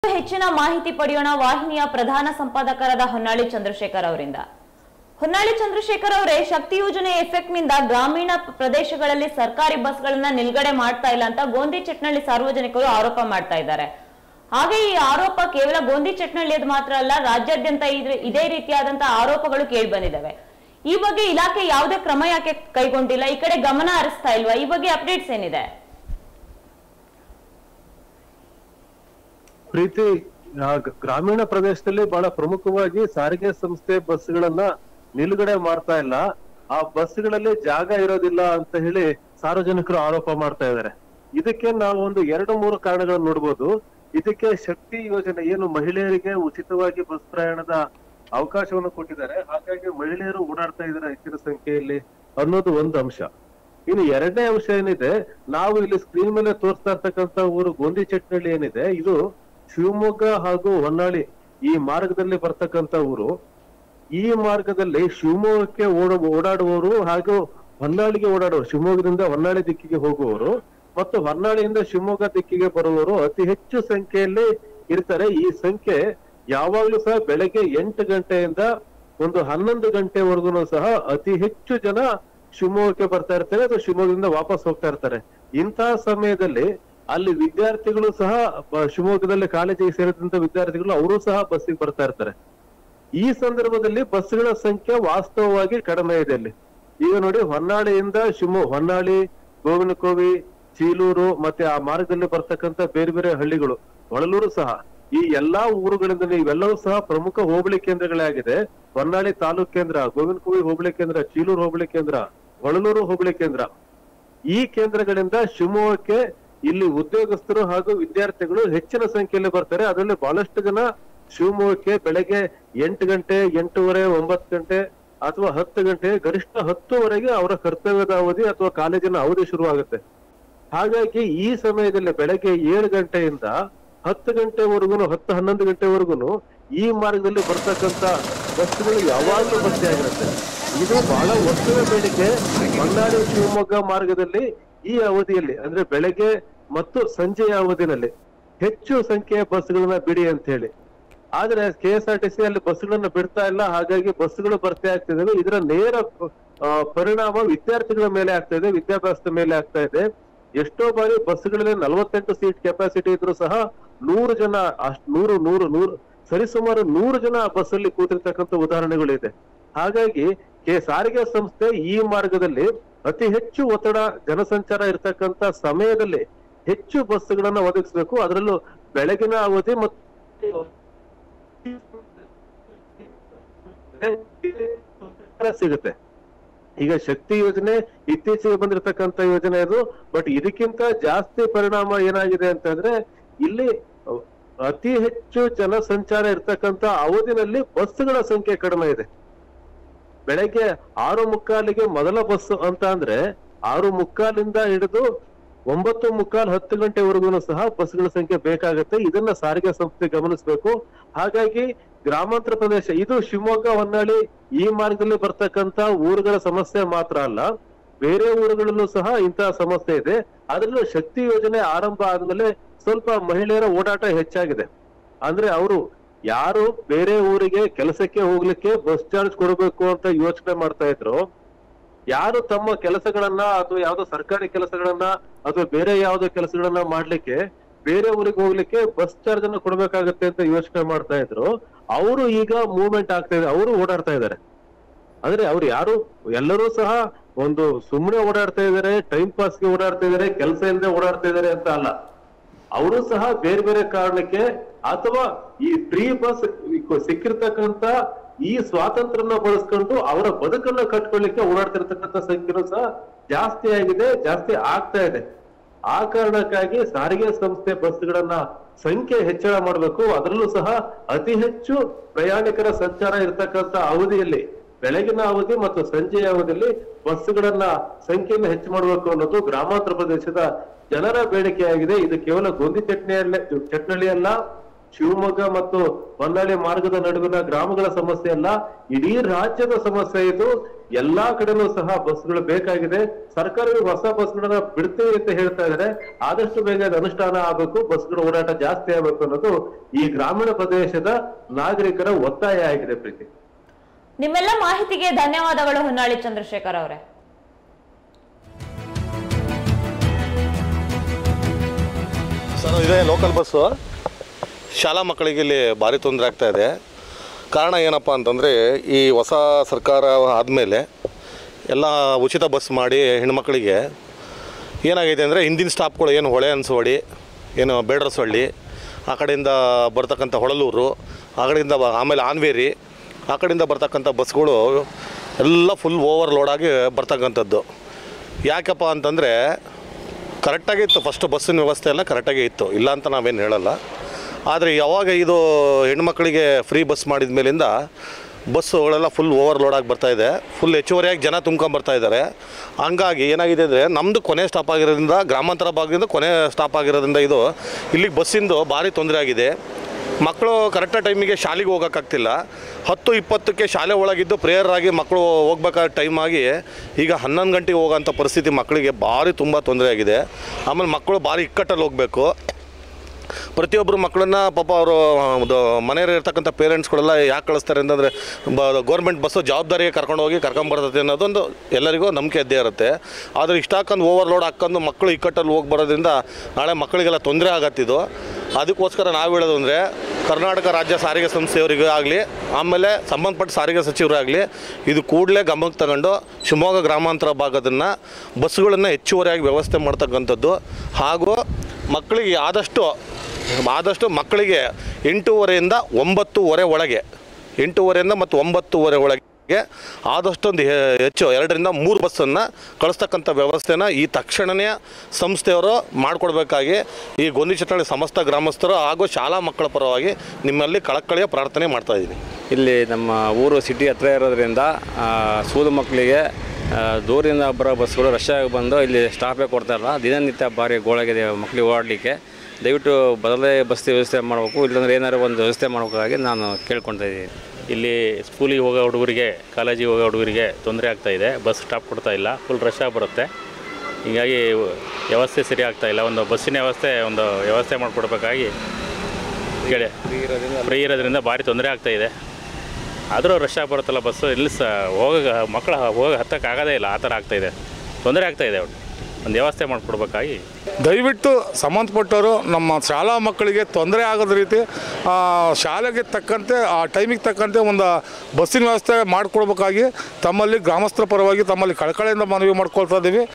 ಹೆಚ್ಚಿನ ಮಾಹಿತಿ ಪಡೆಯೋಣ ವಾಹಿನಿಯ ಪ್ರಧಾನ ಸಂಪಾದಕರಾದ ಹೊನ್ನಾಳಿ ಚಂದ್ರಶೇಖರ್ ಅವರಿಂದ ಹೊನ್ನಾಳಿ ಚಂದ್ರಶೇಖರ್ ಅವರೇ ಶಕ್ತಿ ಯೋಜನೆ ಎಫೆಕ್ಟ್ ನಿಂದ ಗ್ರಾಮೀಣ ಪ್ರದೇಶಗಳಲ್ಲಿ ಸರ್ಕಾರಿ ಬಸ್ಗಳನ್ನ ನಿಲ್ಗಡೆ ಮಾಡ್ತಾ ಇಲ್ಲ ಅಂತ ಗೋಂದಿ ಚಟ್ನಳ್ಳಿ ಸಾರ್ವಜನಿಕರು ಆರೋಪ ಮಾಡ್ತಾ ಇದ್ದಾರೆ ಹಾಗೆ ಈ ಆರೋಪ ಕೇವಲ ಗೋಂದಿ ಚಟ್ನಳ್ಳಿಯದು ಮಾತ್ರ ಅಲ್ಲ ರಾಜ್ಯಾದ್ಯಂತ ಇದ್- ಇದೇ ರೀತಿಯಾದಂತಹ ಆರೋಪಗಳು ಕೇಳಿ ಬಂದಿದ್ದಾವೆ ಈ ಬಗ್ಗೆ ಇಲಾಖೆ ಯಾವುದೇ ಕ್ರಮ ಯಾಕೆ ಕೈಗೊಂಡಿಲ್ಲ ಈ ಕಡೆ ಗಮನ ಹರಿಸ್ತಾ ಇಲ್ವಾ ಈ ಬಗ್ಗೆ ಅಪ್ಡೇಟ್ಸ್ ಏನಿದೆ ಪ್ರೀತಿ ಆ, ಗ- ಗ್ರಾಮೀಣ ಪ್ರದೇಶದಲ್ಲಿ ಬಹಳ ಪ್ರಮುಖವಾಗಿ ಸಾರಿಗೆ ಸಂಸ್ಥೆ ಬಸ್ಗಳನ್ನ ನಿಲುಗಡೆ ಮಾಡ್ತಾ ಇಲ್ಲ ಆ ಬಸ್ಗಳಲ್ಲಿ ಜಾಗ ಇರೋದಿಲ್ಲ ಅಂತ ಹೇಳಿ ಸಾರ್ವಜನಿಕರು ಆರೋಪ ಮಾಡ್ತಾ ಇದ್ದಾರೆ ಇದಕ್ಕೆ ನಾವು ಒಂದು ಎರಡು ಮೂರು ಕಾರಣಗಳನ್ನು ನೋಡ್ಬೋದು ಇದಕ್ಕೆ ಶಕ್ತಿ ಯೋಜನೆ ಏನು ಮಹಿಳೆಯರಿಗೆ ಉಚಿತವಾಗಿ ಬಸ್ ಪ್ರಯಾಣದ ಅವಕಾಶವನ್ನು ಕೊಟ್ಟಿದ್ದಾರೆ ಹಾಗಾಗಿ ಮಹಿಳೆಯರು ಓಡಾಡ್ತಾ ಇದ್ದಾರೆ ಹೆಚ್ಚಿನ ಸಂಖ್ಯೆಯಲ್ಲಿ ಅನ್ನೋದು ಒಂದು ಅಂಶ ಇನ್ನು ಎರಡನೇ ಅಂಶ ಏನಿದೆ ನಾವು ಇಲ್ಲಿ ಸ್ಕ್ರೀನ್ ಮೇಲೆ ತೋರಿಸ್ತಾ ಇರ್ತಕ್ಕಂತ ಊರು ಗೋಂದಿ ಚಟ್ನಳ್ಳಿ ಏನಿದೆ ಇದು ಶಿವಮೊಗ್ಗ ಹಾಗೂ ಹೊನ್ನಾಳಿ ಈ ಮಾರ್ಗದಲ್ಲಿ ಬರ್ತಕ್ಕಂತ ಊರು ಈ ಮಾರ್ಗದಲ್ಲಿ ಶಿವಮೊಗ್ಗಕ್ಕೆ ಓಡ ಓಡಾಡುವವರು ಹಾಗೂ ಹೊನ್ನಾಳಿಗೆ ಓಡಾಡುವರು ಶಿವಮೊಗ್ಗದಿಂದ ಹೊನ್ನಾಳಿ ದಿಕ್ಕಿಗೆ ಹೋಗುವವರು ಮತ್ತು ಹೊನ್ನಾಳಿಯಿಂದ ಶಿವಮೊಗ್ಗ ದಿಕ್ಕಿಗೆ ಬರುವವರು ಅತಿ ಹೆಚ್ಚು ಸಂಖ್ಯೆಯಲ್ಲಿ ಇರ್ತಾರೆ ಈ ಸಂಖ್ಯೆ ಯಾವಾಗ್ಲೂ ಸಹ ಬೆಳಗ್ಗೆ ಎಂಟು ಗಂಟೆಯಿಂದ ಒಂದು ಹನ್ನೊಂದು ಗಂಟೆವರೆಗೂ ಸಹ ಅತಿ ಹೆಚ್ಚು ಜನ ಶಿವಮೊಗ್ಗಕ್ಕೆ ಬರ್ತಾ ಇರ್ತಾರೆ ಅಥವಾ ಶಿವಮೊಗ್ಗದಿಂದ ವಾಪಸ್ ಹೋಗ್ತಾ ಇರ್ತಾರೆ ಇಂತಹ ಸಮಯದಲ್ಲಿ ಅಲ್ಲಿ ವಿದ್ಯಾರ್ಥಿಗಳು ಸಹ ಬ- ಶಿವಮೊಗ್ಗದಲ್ಲಿ ಕಾಲೇಜಿಗೆ ಸೇರಿದಂತ ವಿದ್ಯಾರ್ಥಿಗಳು ಅವರು ಸಹ ಬಸ್ಸಿಗೆ ಬರ್ತಾ ಇರ್ತಾರೆ ಈ ಸಂದರ್ಭದಲ್ಲಿ ಬಸ್ಗಳ ಸಂಖ್ಯೆ ವಾಸ್ತವವಾಗಿ ಕಡಿಮೆ ಇದೆ ಅಲ್ಲಿ ಈಗ ನೋಡಿ ಹೊನ್ನಾಳಿಯಿಂದ ಶಿವಮೊಗ್ಗ ಹೊನ್ನಾಳಿ ಗೋವಿನಕೋವಿ ಚೀಲೂರು ಮತ್ತೆ ಆ ಮಾರ್ಗದಲ್ಲಿ ಬರ್ತಕ್ಕಂತ ಬೇರೆ ಬೇರೆ ಹಳ್ಳಿಗಳು ಹೊಳಲೂರು ಸಹ ಈ ಎಲ್ಲಾ ಊರುಗಳಿಂದ ಇವೆಲ್ಲವೂ ಸಹ ಪ್ರಮುಖ ಹೋಬಳಿ ಕೇಂದ್ರಗಳೇ ಆಗಿದೆ ಹೊನ್ನಾಳಿ ತಾಲೂಕ್ ಕೇಂದ್ರ ಗೋವಿನಕೋವಿ ಹೋಬಳಿ ಕೇಂದ್ರ ಚೀಲೂರು ಹೋಬಳಿ ಕೇಂದ್ರ ಹೊಳಲೂರು ಹೋಬಳಿ ಕೇಂದ್ರ ಈ ಕೇಂದ್ರಗಳಿಂದ ಶಿವಮೊಗ್ಗಕ್ಕೆ ಇಲ್ಲಿ ಉದ್ಯೋಗಸ್ಥರು ಹಾಗೂ ವಿದ್ಯಾರ್ಥಿಗಳು ಹೆಚ್ಚಿನ ಸಂಖ್ಯೆಯಲ್ಲಿ ಬರ್ತಾರೆ ಅದರಲ್ಲಿ ಬಹಳಷ್ಟು ಜನ ಶಿವಮೊಗ್ಗಕ್ಕೆ ಬೆಳಗ್ಗೆ ಎಂಟು ಗಂಟೆ ಎಂಟೂವರೆ ಒಂಬತ್ತು ಗಂಟೆ ಅಥವಾ ಹತ್ತು ಗಂಟೆ ಗರಿಷ್ಠ ಹತ್ತುವರೆಗೆ ಅವರ ಕರ್ತವ್ಯದ ಅವಧಿ ಅಥವಾ ಕಾಲೇಜಿನ ಅವಧಿ ಶುರುವಾಗುತ್ತೆ ಹಾಗಾಗಿ ಈ ಸಮಯದಲ್ಲಿ ಬೆಳಗ್ಗೆ ಏಳು ಗಂಟೆಯಿಂದ ಹತ್ತು ಗಂಟೆವರೆಗೂ ಹತ್ತು ಹನ್ನೊಂದು ಗಂಟೆವರೆಗೂ ಈ ಮಾರ್ಗದಲ್ಲಿ ಬರ್ತಕ್ಕಂತ ಬಸ್ಗಳು ಯಾವಾಗಲೂ ಬಸ್ಸೇ ಆಗಿರುತ್ತೆ ಇದು ಬಹಳ ವರ್ಷದ ಬೇಡಿಕೆ ಹೊನ್ನಾಳಿ ಶಿವಮೊಗ್ಗ ಮಾರ್ಗದಲ್ಲಿ ಈ ಅವಧಿಯಲ್ಲಿ ಅಂದ್ರೆ ಬೆಳಗ್ಗೆ ಮತ್ತು ಸಂಜೆಯ ಅವಧಿನಲ್ಲಿ ಹೆಚ್ಚು ಸಂಖ್ಯೆಯ ಬಸ್ಗಳನ್ನ ಬಿಡಿ ಅಂತ ಹೇಳಿ ಆದ್ರೆ K S R T C ಅಲ್ಲಿ ಬಸ್ಗಳನ್ನ ಬಿಡ್ತಾ ಇಲ್ಲ ಹಾಗಾಗಿ ಬಸ್ಗಳು ಭರ್ತಿ ಆಗ್ತಿದಾವೆ ಇದರ ನೇರ ಆ, ಪರಿಣಾಮ ವಿದ್ಯಾರ್ಥಿಗಳ ಮೇಲೆ ಆಗ್ತಾ ಇದೆ ವಿದ್ಯಾಭ್ಯಾಸದ ಮೇಲೆ ಆಗ್ತಾ ಇದೆ ಎಷ್ಟೋ ಬಾರಿ ಬಸ್ಗಳಲ್ಲಿ ನಲವತ್ತೆಂಟು ಸೀಟ್ ಕೆಪಾಸಿಟಿ ಇದ್ರು ಸಹ ನೂರು ಜನ ಅಷ್ಟ್ ನೂರು ನೂರು ನೂರು ಸರಿಸುಮಾರು ನೂರು ಜನ ಆ ಬಸ್ ಅಲ್ಲಿ ಕೂತಿರ್ತಕ್ಕಂಥ ಉದಾಹರಣೆಗಳಿದೆ ಹಾಗಾಗಿ ಕೆ ಸಾರಿಗೆ ಸಂಸ್ಥೆ ಈ ಮಾರ್ಗದಲ್ಲಿ ಅತಿ ಹೆಚ್ಚು ಒತ್ತಡ ಜನಸಂಚಾರ ಇರ್ತಕ್ಕಂತ ಸಮಯದಲ್ಲಿ ಹೆಚ್ಚು ಬಸ್ಗಳನ್ನ ಒದಗಿಸಬೇಕು ಅದರಲ್ಲೂ ಬೆಳಗಿನ ಅವಧಿ ಮತ್ತು ಸಿಗುತ್ತೆ ಈಗ ಶಕ್ತಿ ಯೋಜನೆ ಇತ್ತೀಚೆಗೆ ಬಂದಿರತಕ್ಕಂತ ಯೋಜನೆ ಅದು ಬಟ್ ಇದಕ್ಕಿಂತ ಜಾಸ್ತಿ ಪರಿಣಾಮ ಏನಾಗಿದೆ ಅಂತಂದ್ರೆ ಇಲ್ಲಿ ಅಹ್, ಅತಿ ಹೆಚ್ಚು ಜನಸಂಚಾರ ಇರ್ತಕ್ಕಂತ ಅವಧಿನಲ್ಲಿ ಬಸ್ಗಳ ಸಂಖ್ಯೆ ಕಡಿಮೆ ಇದೆ ಬೆಳಗ್ಗೆ ಆರು ಮುಕ್ಕಾಲಿಗೆ ಮೊದಲ ಬಸ್ ಅಂತ ಅಂದ್ರೆ ಆರು ಮುಕ್ಕಾಲಿಂದ ಹಿಡಿದು ಒಂಬತ್ತು ಮುಕ್ಕಾಲ್ ಹತ್ತು ಗಂಟೆವರೆಗೂ ಸಹ ಬಸ್ಗಳ ಸಂಖ್ಯೆ ಬೇಕಾಗುತ್ತೆ ಇದನ್ನ ಸಾರಿಗೆ ಸಂಸ್ಥೆ ಗಮನಿಸಬೇಕು ಹಾಗಾಗಿ ಗ್ರಾಮಾಂತರ ಪ್ರದೇಶ ಇದು ಶಿವಮೊಗ್ಗ ಹೊನ್ನಾಳಿ ಈ ಮಾರ್ಗದಲ್ಲಿ ಬರ್ತಕ್ಕಂತ ಊರುಗಳ ಸಮಸ್ಯೆ ಮಾತ್ರ ಅಲ್ಲ ಬೇರೆ ಊರುಗಳಲ್ಲೂ ಸಹ ಇಂತಹ ಸಮಸ್ಯೆ ಇದೆ ಅದರಲ್ಲೂ ಶಕ್ತಿ ಯೋಜನೆ ಆರಂಭ ಆದ್ಮೇಲೆ ಸ್ವಲ್ಪ ಮಹಿಳೆಯರ ಓಡಾಟ ಹೆಚ್ಚಾಗಿದೆ ಅಂದ್ರೆ ಅವರು ಯಾರು ಬೇರೆ ಊರಿಗೆ ಕೆಲಸಕ್ಕೆ ಹೋಗ್ಲಿಕ್ಕೆ ಬಸ್ ಚಾರ್ಜ್ ಕೊಡಬೇಕು ಅಂತ ಯೋಚನೆ ಮಾಡ್ತಾ ಇದ್ರು ಯಾರು ತಮ್ಮ ಕೆಲಸಗಳನ್ನ ಅಥವಾ ಯಾವ್ದೋ ಸರ್ಕಾರಿ ಕೆಲಸಗಳನ್ನ ಅಥವಾ ಬೇರೆ ಯಾವ್ದೋ ಕೆಲಸಗಳನ್ನ ಮಾಡ್ಲಿಕ್ಕೆ ಬೇರೆ ಊರಿಗೆ ಹೋಗ್ಲಿಕ್ಕೆ ಬಸ್ ಚಾರ್ಜ್ ಅನ್ನು ಕೊಡ್ಬೇಕಾಗತ್ತೆ ಅಂತ ಯೋಚನೆ ಮಾಡ್ತಾ ಇದ್ರು ಅವರು ಈಗ ಮೂವ್ಮೆಂಟ್ ಆಗ್ತಾ ಇದೆ ಅವರು ಓಡಾಡ್ತಾ ಇದ್ದಾರೆ ಅಂದ್ರೆ ಅವ್ರು ಯಾರು ಎಲ್ಲರೂ ಸಹ ಒಂದು ಸುಮ್ಮನೆ ಓಡಾಡ್ತಾ ಇದಾರೆ ಟೈಮ್ ಪಾಸ್ಗೆ ಓಡಾಡ್ತಾ ಇದಾರೆ ಕೆಲಸ ಇಲ್ಲದೆ ಓಡಾಡ್ತಾ ಇದಾರೆ ಅಂತ ಅಲ್ಲ ಅವರು ಸಹ ಬೇರೆ ಬೇರೆ ಕಾರಣಕ್ಕೆ ಅಥವಾ ಈ ಫ್ರೀ ಬಸ್ ಸಿಕ್ಕಿರ್ತಕ್ಕಂತ ಈ ಸ್ವಾತಂತ್ರ್ಯನ ಬಳಸ್ಕೊಂಡು ಅವರ ಬದುಕನ್ನ ಕಟ್ಕೊಳ್ಳಿಕ್ಕೆ ಓಡಾಡ್ತಿರ್ತಕ್ಕಂಥ ಸಂಖ್ಯೆನೂ ಸಹ ಜಾಸ್ತಿ ಆಗಿದೆ ಜಾಸ್ತಿ ಆಗ್ತಾ ಇದೆ ಆ ಕಾರಣಕ್ಕಾಗಿ ಸಾರಿಗೆ ಸಂಸ್ಥೆ ಬಸ್ಗಳನ್ನ ಸಂಖ್ಯೆ ಹೆಚ್ಚಳ ಮಾಡಬೇಕು ಅದರಲ್ಲೂ ಸಹ ಅತಿ ಹೆಚ್ಚು ಪ್ರಯಾಣಿಕರ ಸಂಚಾರ ಇರತಕ್ಕಂತ ಅವಧಿಯಲ್ಲಿ ಬೆಳಗಿನ ಅವಧಿ ಮತ್ತು ಸಂಜೆಯ ಅವಧಿಯಲ್ಲಿ ಬಸ್ಗಳನ್ನ ಸಂಖ್ಯೆಯನ್ನು ಹೆಚ್ಚು ಮಾಡಬೇಕು ಅನ್ನೋದು ಗ್ರಾಮಾಂತರ ಪ್ರದೇಶದ ಜನರ ಬೇಡಿಕೆಯಾಗಿದೆ ಇದು ಕೇವಲ ಗೋಂದಿ ಚಟ್ನಿಯಲ್ಲ ಚಟ್ನಳ್ಳಿ ಅಲ್ಲ ಶಿವಮೊಗ್ಗ ಮತ್ತು ಹೊನ್ನಾಳಿ ಮಾರ್ಗದ ನಡುವಿನ ಗ್ರಾಮಗಳ ಸಮಸ್ಯೆ ಅಲ್ಲ ಇಡೀ ರಾಜ್ಯದ ಸಮಸ್ಯೆ ಇದು ಎಲ್ಲಾ ಕಡೆನೂ ಸಹ ಬಸ್ಗಳು ಬೇಕಾಗಿದೆ ಸರ್ಕಾರವು ಹೊಸ ಬಸ್ಗಳನ್ನ ಬಿಡ್ತೀವಿ ಅಂತ ಹೇಳ್ತಾ ಇದ್ದಾರೆ ಆದಷ್ಟು ಬೇಗ ಅದು ಅನುಷ್ಠಾನ ಆಗಬೇಕು ಬಸ್ಗಳ ಓಡಾಟ ಜಾಸ್ತಿ ಆಗಬೇಕು ಅನ್ನೋದು ಈ ಗ್ರಾಮೀಣ ಪ್ರದೇಶದ ನಾಗರಿಕರ ಒತ್ತಾಯ ಆಗಿದೆ ಪ್ರೀತಿ ನಿಮ್ಮೆಲ್ಲ ಮಾಹಿತಿಗೆ ಧನ್ಯವಾದಗಳು ಹೊನ್ನಾಳಿ ಚಂದ್ರಶೇಖರ್ ಅವರೇ ಸರ್ ಇದೇ ಲೋಕಲ್ ಬಸ್ಸು ಶಾಲಾ ಮಕ್ಕಳಿಗೆ ಇಲ್ಲಿ ಭಾರಿ ತೊಂದರೆ ಆಗ್ತಾ ಇದೆ ಕಾರಣ ಏನಪ್ಪ ಅಂತಂದರೆ ಈ ಹೊಸ ಸರ್ಕಾರ ಆದಮೇಲೆ ಎಲ್ಲ ಉಚಿತ ಬಸ್ ಮಾಡಿ ಹೆಣ್ಮಕ್ಳಿಗೆ ಏನಾಗಿದೆ ಅಂದರೆ ಹಿಂದಿನ ಸ್ಟಾಪ್ಗಳು ಏನು ಹೊಳೆ ಅನ್ಸೋಡಿ ಏನು ಬೇಡ್ರಸೊಳ್ಳಿ ಆ ಕಡೆಯಿಂದ ಬರ್ತಕ್ಕಂಥ ಹೊಳಲೂರು ಆ ಕಡೆಯಿಂದ ಬ- ಆಮೇಲೆ ಆನ್ವೇರಿ ಆ ಕಡೆಯಿಂದ ಬರ್ತಕ್ಕಂಥ ಬಸ್ಗಳು ಎಲ್ಲ ಫುಲ್ ಓವರ್ಲೋಡಾಗಿ ಬರ್ತಕ್ಕಂಥದ್ದು ಯಾಕಪ್ಪ ಅಂತಂದರೆ ಕರೆಕ್ಟಾಗಿ ಇತ್ತು ಫಸ್ಟ್ ಬಸ್ಸಿನ ವ್ಯವಸ್ಥೆ ಎಲ್ಲ ಕರೆಕ್ಟಾಗಿ ಇತ್ತು ಇಲ್ಲ ಅಂತ ನಾವೇನು ಹೇಳಲ್ಲ ಆದರೆ ಯಾವಾಗ ಇದು ಹೆಣ್ಮಕ್ಳಿಗೆ ಫ್ರೀ ಬಸ್ ಮಾಡಿದ ಮೇಲಿಂದ ಬಸ್ಸುಗಳೆಲ್ಲ ಫುಲ್ ಓವರ್ಲೋಡ್ ಆಗಿ ಬರ್ತಾ ಇದೆ ಫುಲ್ ಹೆಚ್ಚುವರಿಯಾಗಿ ಜನ ತುಂಬ್ಕೊಂಬರ್ತಾ ಇದ್ದಾರೆ ಹಂಗಾಗಿ ಏನಾಗಿದೆ ಅಂದರೆ ನಮ್ಮದು ಕೊನೆ ಸ್ಟಾಪ್ ಆಗಿರೋದ್ರಿಂದ ಗ್ರಾಮಾಂತರ ಭಾಗದಿಂದ ಕೊನೆ ಸ್ಟಾಪ್ ಆಗಿರೋದ್ರಿಂದ ಇದು ಇಲ್ಲಿಗೆ ಬಸ್ಸಿಂದು ಭಾರಿ ತೊಂದರೆ ಆಗಿದೆ ಮಕ್ಕಳು ಕರೆಕ್ಟ್ ಟೈಮಿಗೆ ಶಾಲೆಗೆ ಹೋಗೋಕ್ಕಾಗ್ತಿಲ್ಲ ಹತ್ತು ಇಪ್ಪತ್ತಕ್ಕೆ ಶಾಲೆ ಒಳಗಿದ್ದು ಪ್ರೇಯರ್ ಆಗಿ ಮಕ್ಕಳು ಹೋಗ್ಬೇಕಾದ ಟೈಮ್ ಆಗಿ ಈಗ ಹನ್ನೊಂದು ಗಂಟೆಗೆ ಹೋಗೋಂಥ ಪರಿಸ್ಥಿತಿ ಮಕ್ಕಳಿಗೆ ಭಾರಿ ತುಂಬ ತೊಂದರೆ ಆಗಿದೆ ಆಮೇಲೆ ಮಕ್ಕಳು ಭಾರಿ ಇಕ್ಕಟ್ಟಲ್ಲಿ ಹೋಗಬೇಕು ಪ್ರತಿಯೊಬ್ಬರು ಮಕ್ಕಳನ್ನ ಪಾಪ ಅವರು ಮನೆಯಲ್ಲಿ ಇರ್ತಕ್ಕಂಥ ಪೇರೆಂಟ್ಸ್ಗಳೆಲ್ಲ ಯಾಕೆ ಕಳಿಸ್ತಾರೆ ಅಂತಂದರೆ ಬ ಗೌರ್ಮೆಂಟ್ ಬಸ್ಸು ಜವಾಬ್ದಾರಿಗೆ ಕರ್ಕೊಂಡು ಹೋಗಿ ಕರ್ಕೊಂಬರ್ತೈತೆ ಅನ್ನೋದೊಂದು ಎಲ್ಲರಿಗೂ ನಂಬಿಕೆ ಇದ್ದೇ ಇರುತ್ತೆ ಆದರೆ ಇಷ್ಟ ಹಾಕೊಂಡು ಓವರ್ಲೋಡ್ ಹಾಕೊಂಡು ಮಕ್ಕಳು ಇಕ್ಕಟ್ಟಲ್ಲಿ ಹೋಗಿ ಬರೋದ್ರಿಂದ ನಾಳೆ ಮಕ್ಕಳಿಗೆಲ್ಲ ತೊಂದರೆ ಆಗತ್ತಿದು ಅದಕ್ಕೋಸ್ಕರ ನಾವು ಹೇಳೋದು ಅಂದರೆ ಕರ್ನಾಟಕ ರಾಜ್ಯ ಸಾರಿಗೆ ಸಂಸ್ಥೆಯವರಿಗೆ ಆಗಲಿ ಆಮೇಲೆ ಸಂಬಂಧಪಟ್ಟ ಸಾರಿಗೆ ಸಚಿವರಾಗಲಿ ಇದು ಕೂಡಲೇ ಗಮನಕ್ಕೆ ತಗೊಂಡು ಶಿವಮೊಗ್ಗ ಗ್ರಾಮಾಂತರ ಭಾಗದನ್ನು ಬಸ್ಸುಗಳನ್ನು ಹೆಚ್ಚುವರಿಯಾಗಿ ವ್ಯವಸ್ಥೆ ಮಾಡ್ತಕ್ಕಂಥದ್ದು ಹಾಗೂ ಮಕ್ಕಳಿಗೆ ಆದಷ್ಟು ಆದಷ್ಟು ಮಕ್ಕಳಿಗೆ ಎಂಟೂವರೆಯಿಂದ ಒಂಬತ್ತುವರೆ ಒಳಗೆ ಎಂಟೂವರೆಯಿಂದ ಮತ್ತು ಒಂಬತ್ತುವರೆ ಒಳಗೆ ಆದಷ್ಟೊಂದು ಹೆ- ಹೆಚ್ಚು ಎರಡರಿಂದ ಮೂರು ಬಸ್ಸನ್ನು ಕಳಿಸ್ತಕ್ಕಂಥ ವ್ಯವಸ್ಥೆನ ಈ ತಕ್ಷಣನೇ ಸಂಸ್ಥೆಯವರು ಮಾಡಿಕೊಡ್ಬೇಕಾಗಿ ಈ ಗೊಂದಿಚಟ್ನಳ್ಳಿ ಸಮಸ್ತ ಗ್ರಾಮಸ್ಥರು ಹಾಗೂ ಶಾಲಾ ಮಕ್ಕಳ ಪರವಾಗಿ ನಿಮ್ಮಲ್ಲಿ ಕಳಕಳಿಯ ಪ್ರಾರ್ಥನೆ ಮಾಡ್ತಾ ಇದ್ದೀನಿ ಇಲ್ಲಿ ನಮ್ಮ ಊರು ಸಿಟಿ ಹತ್ರ ಇರೋದ್ರಿಂದ ಆ, ಸ್ಕೂಲ್ ಮಕ್ಕಳಿಗೆ ಆ, ದೂರಿಂದ ಬರೋ ಬಸ್ಗಳು ರಶ್ ಆಗಿ ಬಂದು ಇಲ್ಲಿ ಸ್ಟಾಪೇ ಕೊಡ್ತಾ ಇಲ್ಲ ದಿನನಿತ್ಯ ಭಾರಿ ಗೋಳಾಗಿದೆ ಮಕ್ಕಳಿಗೆ ಓಡಾಡಲಿಕ್ಕೆ ದಯವಿಟ್ಟು ಬದಲೇ ಬಸ್ ವ್ಯವಸ್ಥೆ ಮಾಡಬೇಕು ಇಲ್ಲಾಂದ್ರೆ ಏನಾದ್ರು ಒಂದು ವ್ಯವಸ್ಥೆ ಮಾಡಬೇಕಾಗಿ ನಾನು ಕೇಳ್ಕೊತಾ ಇದ್ದೀನಿ ಇಲ್ಲಿ ಸ್ಕೂಲಿಗೆ ಹೋಗೋ ಹುಡುಗರಿಗೆ ಕಾಲೇಜಿಗೆ ಹೋಗೋ ಹುಡುಗರಿಗೆ ತೊಂದರೆ ಆಗ್ತಾ ಇದೆ ಬಸ್ ಸ್ಟಾಪ್ ಕೊಡ್ತಾ ಇಲ್ಲ ಫುಲ್ ರಶ್ ಆಗಿ ಬರುತ್ತೆ ಹೀಗಾಗಿ ವ್ಯವಸ್ಥೆ ಸರಿ ಆಗ್ತಾ ಇಲ್ಲ ಒಂದು ಬಸ್ಸಿನ ವ್ಯವಸ್ಥೆ ಒಂದು ವ್ಯವಸ್ಥೆ ಮಾಡಿಕೊಡ್ಬೇಕಾಗಿ ಕೇಳಿ ಫ್ರೀ ಇರೋದ್ರಿಂದ ಭಾರಿ ತೊಂದರೆ ಆಗ್ತಾ ಇದೆ ಆದರೂ ರಶ್ ಆಗಿ ಬರುತ್ತಲ್ಲ ಬಸ್ಸು ಇಲ್ಲಿ ಸಹ ಹೋಗ ಮಕ್ಕಳು ಹೋಗಿ ಹತ್ತಕ್ಕೆ ಆಗೋದೇ ಇಲ್ಲ ಆ ಥರ ಆಗ್ತಾ ಇದೆ ತೊಂದರೆ ಆಗ್ತಾ ಇದೆ ಅವ್ರಿಗೆ ಒಂದು ವ್ಯವಸ್ಥೆ ಮಾಡಿಕೊಡ್ಬೇಕಾಗಿ ದಯವಿಟ್ಟು ಸಂಬಂಧಪಟ್ಟವರು ನಮ್ಮ ಶಾಲಾ ಮಕ್ಕಳಿಗೆ ತೊಂದರೆ ಆಗದ ರೀತಿ ಆ, ಶಾಲೆಗೆ ತಕ್ಕಂತೆ ಆ ಟೈಮಿಗೆ ತಕ್ಕಂತೆ ಒಂದು ಬಸ್ಸಿನ ವ್ಯವಸ್ಥೆ ಮಾಡಿಕೊಡ್ಬೇಕಾಗಿ ತಮ್ಮಲ್ಲಿ ಗ್ರಾಮಸ್ಥರ ಪರವಾಗಿ ತಮ್ಮಲ್ಲಿ ಕಳಕಳಿಯಿಂದ ಮನವಿ ಮಾಡ್ಕೊಳ್ತಾ ಇದ್ದೀವಿ